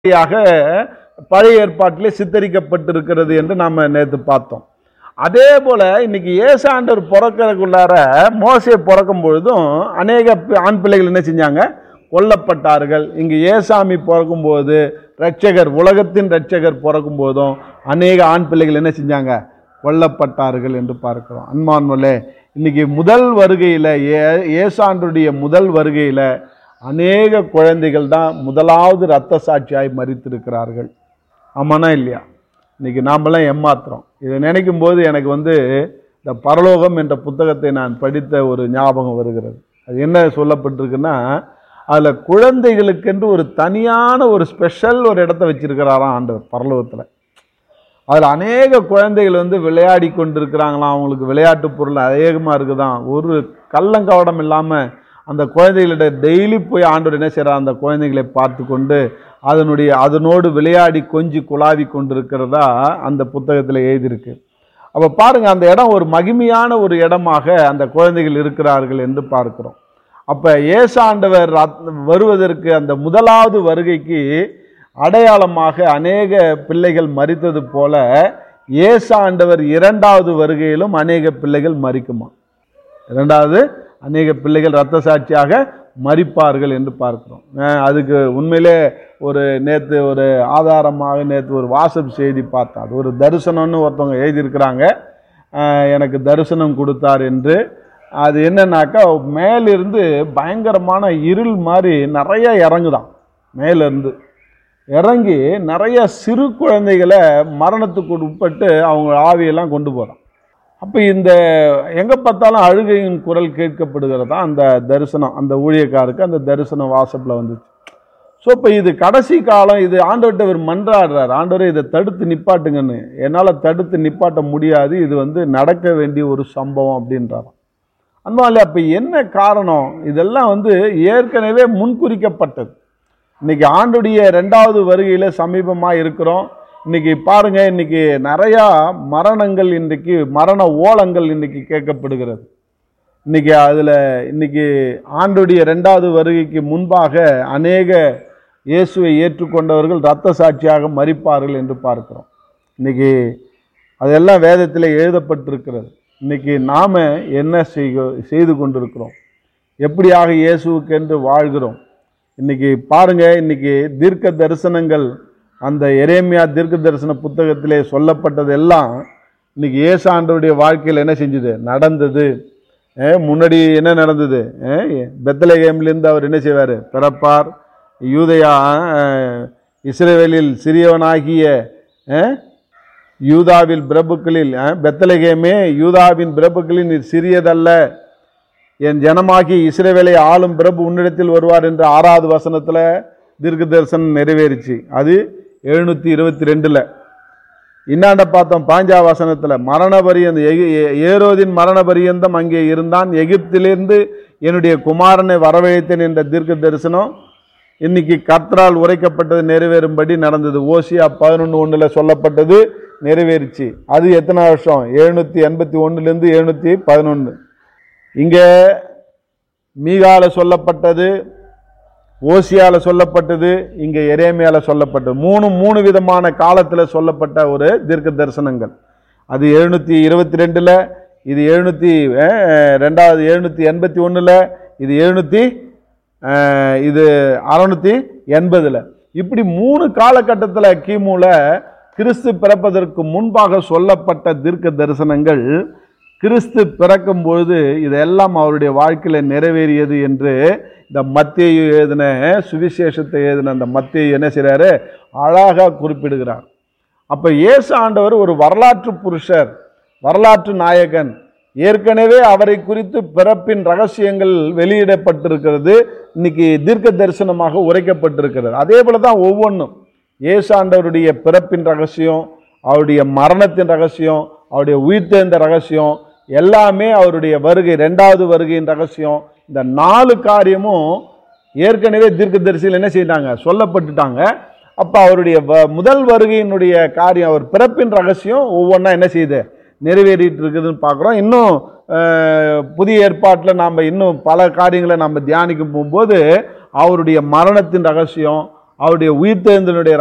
யாக பழைய ஏற்பாட்டிலே சித்தரிக்கப்பட்டிருக்கிறது என்று நாம நேற்று பார்த்தோம் அதே போல இன்னைக்கு ஏசாண்டர் பிறக்கிறதுக்குள்ளார மோசே பிறக்கும் பொழுதும் அநேக பி- ஆண் பிள்ளைகள் என்ன செஞ்சாங்க கொல்லப்பட்டார்கள் இங்கு ஏசாமி பிறக்கும்போது ரட்சகர் உலகத்தின் ரட்சகர் பிறக்கும் போதும் அநேக ஆண் பிள்ளைகள் என்ன செஞ்சாங்க கொல்லப்பட்டார்கள் என்று பார்க்கிறோம் அன்பான்மலே இன்னைக்கு முதல் வருகையில் ஏ ஏசாண்டருடைய முதல் வருகையில் அநேக குழந்தைகள் தான் முதலாவது இரத்த சாட்சியாய் மறித்திருக்கிறார்கள் ஆமானா இல்லையா இன்னைக்கு நாமெல்லாம் ஏமாத்துறோம் இதை நினைக்கும் போது எனக்கு வந்து இந்த பரலோகம் என்ற புத்தகத்தை நான் படித்த ஒரு ஞாபகம் வருகிறது அது என்ன சொல்லப்பட்டிருக்குன்னா அதில் குழந்தைகளுக்கென்று ஒரு தனியான ஒரு ஸ்பெஷல் ஒரு இடத்த வச்சிருக்கிறாராம் ஆண்டவர் பரலோகத்தில் அதில் அநேக குழந்தைகள் வந்து விளையாடி கொண்டிருக்கிறாங்களாம் அவங்களுக்கு விளையாட்டு பொருள் அதிகமாக இருக்குதாம் ஒரு கள்ளங்கவடம் இல்லாமல் அந்த குழந்தைகளிட டெய்லி போய் ஆண்டவர் என்ன செய்கிறார் அந்த குழந்தைகளை பார்த்து கொண்டு அதனுடைய அதனோடு விளையாடி கொஞ்சி குழாவி கொண்டிருக்கிறதா அந்த புத்தகத்தில் எழுதியிருக்கு அப்போ பாருங்க அந்த இடம் ஒரு மகிமையான ஒரு இடமாக அந்த குழந்தைகள் இருக்கிறார்கள் என்று பார்க்கிறோம் அப்போ ஏசாண்டவர் ரத்- வருவதற்கு அந்த முதலாவது வருகைக்கு அடையாளமாக அநேக பிள்ளைகள் மரித்தது போல ஏசாண்டவர் இரண்டாவது வருகையிலும் அநேக பிள்ளைகள் மரிக்குமா இரண்டாவது அநேக பிள்ளைகள் இரத்த சாட்சியாக மரிப்பார்கள் என்று பார்க்கிறோம் அஹ் அதுக்கு உண்மையிலே ஒரு நேற்று ஒரு ஆதாரமாக நேற்று ஒரு வாட்ஸ்அப் செய்தி பார்த்தேன் அது ஒரு தரிசனம்னு ஒருத்தவங்க எழுதியிருக்கிறாங்க அஹ் எனக்கு தரிசனம் கொடுத்தார் என்று அது என்னன்னாக்கா மேலிருந்து பயங்கரமான இருள் மாதிரி நிறைய இறங்குதான் மேலிருந்து இறங்கி நிறைய சிறு குழந்தைகளை மரணத்துக்கு உட்பட்டு அவங்க ஆவியெல்லாம் கொண்டு போகிறான் அப்போ இந்த எங்கே பார்த்தாலும் அழுகையின் குரல் கேட்கப்படுகிறதா அந்த தரிசனம் அந்த ஊழியக்காருக்கு அந்த தரிசனம் வாட்ஸ்அப்பில் வந்துச்சு ஸோ இப்போ இது கடைசி காலம் இது ஆண்டவர்கிட்ட இவர் மன்றாடுறார் ஆண்டவரே இதை தடுத்து நிப்பாட்டுங்கன்னு என்னால் தடுத்து நிப்பாட்ட முடியாது இது வந்து நடக்க வேண்டிய ஒரு சம்பவம் அப்படின்றாராம் அன்பாலே அப்போ என்ன காரணம் இதெல்லாம் வந்து ஏற்கனவே முன்குறிக்கப்பட்டது இன்னைக்கு ஆண்டுடைய ரெண்டாவது வருகையில் சமீபமாக இருக்கிறோம் இன்னைக்கு பாருங்க இன்னைக்கு நிறையா மரணங்கள் இன்றைக்கு மரண ஓலங்கள் இன்னைக்கு கேட்கப்படுகிறது இன்னைக்கு அதில் இன்னைக்கு ஆண்டுடைய ரெண்டாவது வருகைக்கு முன்பாக அநேக இயேசுவை ஏற்றுக்கொண்டவர்கள் இரத்த சாட்சியாக மரிப்பார்கள் என்று பார்க்கிறோம் இன்னைக்கு அதெல்லாம் வேதத்தில் எழுதப்பட்டிருக்கிறது இன்னைக்கு நாம் என்ன செய்க செய்து கொண்டிருக்கிறோம் எப்படியாக இயேசுவுக்கென்று வாழ்கிறோம் இன்னைக்கு பாருங்க இன்னைக்கு தீர்க்க தரிசனங்கள் அந்த எரேமியா தீர்க்க தரிசன புத்தகத்திலே சொல்லப்பட்டதெல்லாம் இன்னைக்கு இயேசு ஆண்டவருடைய வாழ்க்கையில் என்ன செஞ்சது நடந்தது அஹ் முன்னாடி என்ன நடந்தது அஹ் பெத்லகேம்லேருந்து அவர் என்ன செய்வார் பிறப்பார் யூதயா அஹ் இஸ்ரவேலில் சிறியவனாகிய அஹ் யூதாவில் பிரபுக்களில் அஹ், பெத்லகேமே யூதாவின் பிரபுக்களில் நீர் சிறியதல்ல என் ஜனமாகி இஸ்ரவேலை ஆளும் பிரபு உன்னிடத்தில் வருவார் என்ற ஆறாவது வசனத்தில் தீர்க்க தரிசனம் நிறைவேறிச்சு அது எழுநூற்றி இருபத்தி ரெண்டில் இன்னாண்ட பார்த்தோம் பாஞ்சா வசனத்தில் மரண பரியந்தம் எகி ஏ- ஏரோதின் மரண பரியந்தம் அங்கே இருந்தான் எகிப்திலிருந்து என்னுடைய குமாரனை வரவழைத்தேன் என்ற தீர்க்க தரிசனம் இன்னைக்கு கர்த்தரால் உரைக்கப்பட்டது நிறைவேறும்படி நடந்தது ஓசியா பதினொன்று ஒன்றில் சொல்லப்பட்டது நிறைவேறிச்சு அது எத்தனை வருஷம் எழுநூற்றி எண்பத்தி ஒன்றுலேருந்து எழுநூற்றி பதினொன்று இங்கே மீகால சொல்லப்பட்டது ஓசியால சொல்லப்பட்டது இங்கே எரேமியால சொல்லப்பட்டது மூணு மூணு விதமான காலத்தில் சொல்லப்பட்ட ஒரு தீர்க்க தரிசனங்கள் அது எழுநூற்றி இருபத்தி ரெண்டில் இது எழுநூற்றி ரெண்டாவது எழுநூற்றி எண்பத்தி ஒன்றில் இது எழுநூற்றி இது அறநூற்றி எண்பதில் இப்படி மூணு காலகட்டத்தில் கிமுல கிறிஸ்து பிறப்பதற்கு முன்பாக சொல்லப்பட்ட தீர்க்க தரிசனங்கள் கிறிஸ்து பிறக்கும் பொழுது இதெல்லாம் அவருடைய வாழ்க்கையில் நிறைவேறியது என்று இந்த மத்திய எழுதின சுவிசேஷத்தை எழுதின அந்த மத்திய என்ன செய்கிறாரு அழகாக குறிப்பிடுகிறார் அப்போ இயேசு ஆண்டவர் ஒரு வரலாற்று புருஷர் வரலாற்று நாயகன் ஏற்கனவே அவரை குறித்து பிறப்பின் ரகசியங்கள் வெளியிடப்பட்டிருக்கிறது இன்னைக்கு தீர்க்க தரிசனமாக உரைக்கப்பட்டிருக்கிறது அதே போல தான் ஒவ்வொன்றும் இயேசு ஆண்டவருடைய பிறப்பின் ரகசியம் அவருடைய மரணத்தின் ரகசியம் அவருடைய உயிர்த்தெழுந்த ரகசியம் எல்லாமே அவருடைய வருகை ரெண்டாவது வருகையின் ரகசியம் இந்த நாலு காரியமும் ஏற்கனவே தீர்க்கதரிசிகள் என்ன செய்தாங்க சொல்லப்பட்டுட்டாங்க அப்போ அவருடைய வ- முதல் வருகையினுடைய காரியம் அவர் பிறப்பின் ரகசியம் ஒவ்வொன்றா என்ன செய்யுது நிறைவேறிட்டு இருக்குதுன்னு பார்க்குறோம் இன்னும் அஹ், புதிய ஏற்பாட்டில் நாம் இன்னும் பல காரியங்களை நம்ம தியானிக்கும் போகும்போது அவருடைய மரணத்தின் ரகசியம் அவருடைய உயிர்த்தெழுந்தனுடைய